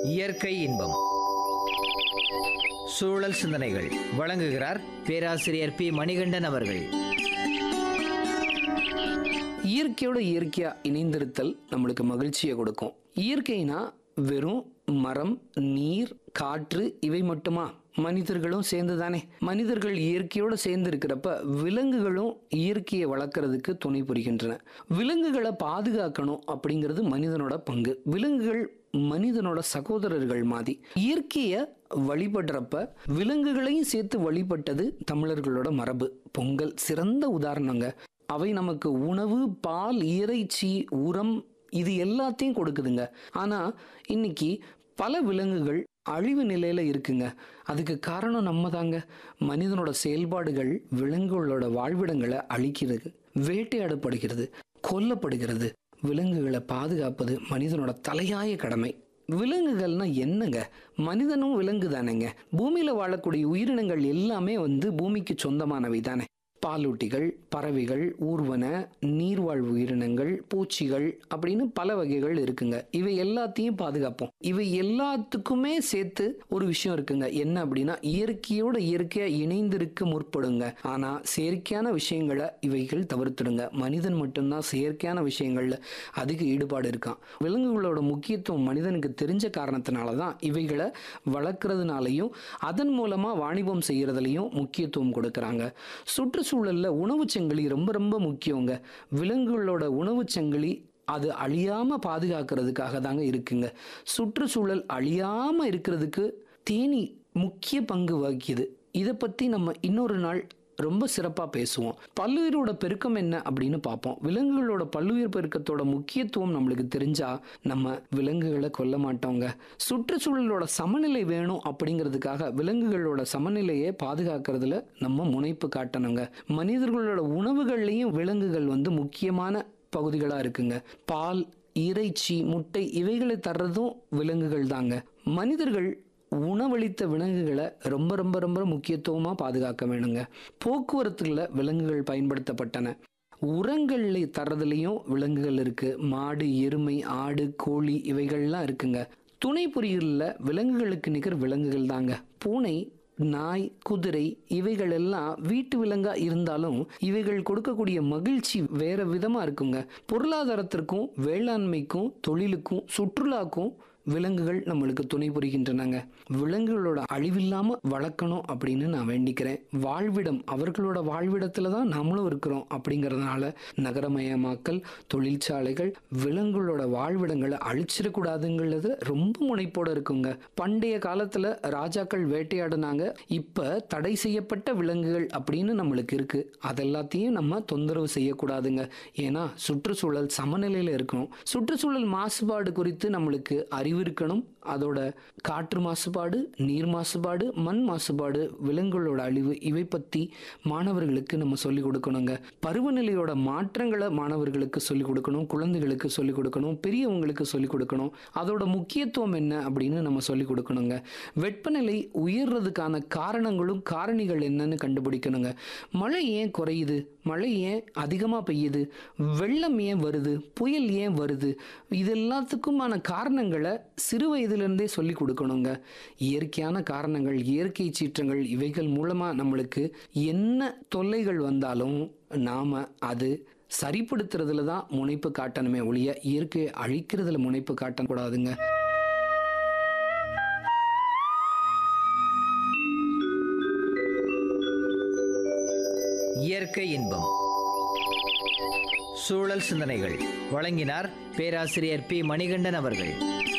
இயற்கை இன்பம் சூழல் சிந்தனைகள் வழங்குகிறார் பேராசிரியர் பி மணிகண்டன் அவர்கள் இயற்கையோட இயற்கையா இணைந்திருத்தல் நம்மளுக்கு மகிழ்ச்சியை கொடுக்கும் இயற்கைனா வெறும் மரம் நீர் காற்று இவை மட்டுமா மனிதர்களும் சேர்ந்து தானே மனிதர்கள் இயற்கையோட சேர்ந்து இருக்கிறப்ப விலங்குகளும் இயற்கையை வளர்க்கறதுக்கு துணை புரிகின்றன விலங்குகளை பாதுகாக்கணும் அப்படிங்கிறது மனிதனோட பங்கு விலங்குகள் மனிதனோட சகோதரர்கள் மாதிரி இயற்கையை வழிபடுறப்ப விலங்குகளையும் சேர்த்து வழிபட்டது தமிழர்களோட மரபு பொங்கல் சிறந்த உதாரணங்க அவை நமக்கு உணவு பால் இறைச்சி உரம் இது எல்லாத்தையும் கொடுக்குதுங்க ஆனா இன்னைக்கு பல விலங்குகள் அழிவு நிலையில இருக்குங்க அதுக்கு காரணம் நம்ம தாங்க மனிதனோட செயல்பாடுகள் விலங்குகளோட வாழ்விடங்களை அழிக்கிறது வேட்டையாடப்படுகிறது கொல்லப்படுகிறது விலங்குகளை பாதுகாப்பது மனிதனோட தலையாய கடமை விலங்குகள்னா என்னங்க மனிதனும் விலங்கு தானேங்க பூமியில வாழக்கூடிய உயிரினங்கள் எல்லாமே வந்து பூமிக்கு சொந்தமானவை தானே பாலூட்டிகள் பறவைகள் ஊர்வன நீர்வாழ் உயிரினங்கள் பூச்சிகள் அப்படின்னு பல வகைகள் இருக்குங்க இவை எல்லாத்தையும் பாதுகாப்போம் இவை எல்லாத்துக்குமே சேர்த்து ஒரு விஷயம் இருக்குங்க என்ன அப்படின்னா இயற்கையோட இயற்கையா இணைந்திருக்க முற்படுங்க ஆனா செயற்கையான விஷயங்களை இவைகள் தவிர்த்துடுங்க மனிதன் மட்டும்தான் செயற்கையான விஷயங்கள்ல அதிக ஈடுபாடு இருக்கான் விலங்குகளோட முக்கியத்துவம் மனிதனுக்கு தெரிஞ்ச காரணத்தினால தான் இவைகளை வளர்க்கறதுனாலையும் அதன் மூலமா வாணிபம் செய்யறதுலையும் முக்கியத்துவம் கொடுக்கறாங்க சுற்றுச்சூழல்ல உணவுச் சங்கிலி ரொம்ப ரொம்ப முக்கியங்க விலங்குகளோட உணவுச் சங்கிலி அது அழியாம பாதுகாக்கிறதுக்காக தாங்க இருக்குங்க சுற்றுச்சூழல் அழியாம இருக்கிறதுக்கு தேனி முக்கிய பங்கு வகிக்குது இதை பத்தி நம்ம இன்னொரு நாள் ரொம்ப சிறப்பாக பேசுவோம் பல்லுயிரோட பெருக்கம் என்ன அப்படின்னு பார்ப்போம் விலங்குகளோட பல்லுயிர் பெருக்கத்தோட முக்கியத்துவம் நம்மளுக்கு தெரிஞ்சா நம்ம விலங்குகளை கொல்ல மாட்டோங்க சுற்றுச்சூழலோட சமநிலை வேணும் அப்படிங்கிறதுக்காக விலங்குகளோட சமநிலையை பாதுகாக்கிறதுல நம்ம முனைப்பு காட்டணுங்க மனிதர்களோட உணவுகள்லையும் விலங்குகள் வந்து முக்கியமான பகுதிகளாக இருக்குங்க பால் இறைச்சி முட்டை இவைகளை தர்றதும் விலங்குகள் தாங்க மனிதர்கள் உணவளித்த விலங்குகளை ரொம்ப ரொம்ப ரொம்ப முக்கியத்துவமாக பாதுகாக்க வேணுங்க போக்குவரத்துல விலங்குகள் பயன்படுத்தப்பட்டன உரங்களை தர்றதுலையும் விலங்குகள் இருக்கு மாடு எருமை ஆடு கோழி இவைகள்லாம் இருக்குங்க துணை பொறிகளில் விலங்குகளுக்கு நிகர் விலங்குகள் தாங்க பூனை நாய் குதிரை இவைகள் எல்லாம் வீட்டு விலங்கா இருந்தாலும் இவைகள் கொடுக்கக்கூடிய மகிழ்ச்சி வேற விதமா இருக்குங்க பொருளாதாரத்திற்கும் வேளாண்மைக்கும் தொழிலுக்கும் சுற்றுலாக்கும் விலங்குகள் நம்மளுக்கு துணை புரிகின்றனங்க விலங்குகளோட அழிவில்லாம வளர்க்கணும் அப்படின்னு நான் வேண்டிக்கிறேன் வாழ்விடம் அவர்களோட வாழ்விடத்துல தான் நாமளும் இருக்கிறோம் அப்படிங்கறதுனால நகரமயமாக்கல் தொழிற்சாலைகள் விலங்குகளோட வாழ்விடங்களை அழிச்சிடக்கூடாதுங்கிறது ரொம்ப முனைப்போட இருக்குங்க பண்டைய காலத்துல ராஜாக்கள் வேட்டையாடினாங்க இப்ப தடை செய்யப்பட்ட விலங்குகள் அப்படின்னு நம்மளுக்கு இருக்கு அதெல்லாத்தையும் நம்ம தொந்தரவு செய்யக்கூடாதுங்க ஏன்னா சுற்றுச்சூழல் சமநிலையில இருக்கணும் சுற்றுச்சூழல் மாசுபாடு குறித்து நம்மளுக்கு அறிவு இருக்கணும் அதோட காற்று மாசுபாடு நீர் மாசுபாடு மண் மாசுபாடு விலங்குகளோட அழிவு இவை பத்தி மாணவர்களுக்கு நம்ம சொல்லிக் கொடுக்கணுங்க பருவநிலையோட மாற்றங்களை மாணவர்களுக்கு சொல்லிக் கொடுக்கணும் குழந்தைகளுக்கு சொல்லிக் கொடுக்கணும் பெரியவங்களுக்கு சொல்லிக் கொடுக்கணும் அதோட முக்கியத்துவம் என்ன அப்படின்னு நம்ம சொல்லிக் கொடுக்கணுங்க வெப்பநிலை உயர்றதுக்கான காரணங்களும் காரணிகள் என்னன்னு கண்டுபிடிக்கணுங்க மழை ஏன் குறையுது மழை ஏன் அதிகமாக பெய்யுது வெள்ளம் ஏன் வருது புயல் ஏன் வருது இது எல்லாத்துக்குமான காரணங்களை சிறு வயதிலிருந்தே சொல்லி கொடுக்கணுங்க இயற்கையான காரணங்கள் இயற்கை சீற்றங்கள் இவைகள் மூலமாக நம்மளுக்கு என்ன தொல்லைகள் வந்தாலும் நாம் அது சரிப்படுத்துறதுல தான் முனைப்பு காட்டணுமே ஒழிய இயற்கையை அழிக்கிறதுல முனைப்பு காட்டக்கூடாதுங்க இயற்கை இன்பம் சூழல் சிந்தனைகள் வழங்கினார் பேராசிரியர் பி மணிகண்டன் அவர்கள்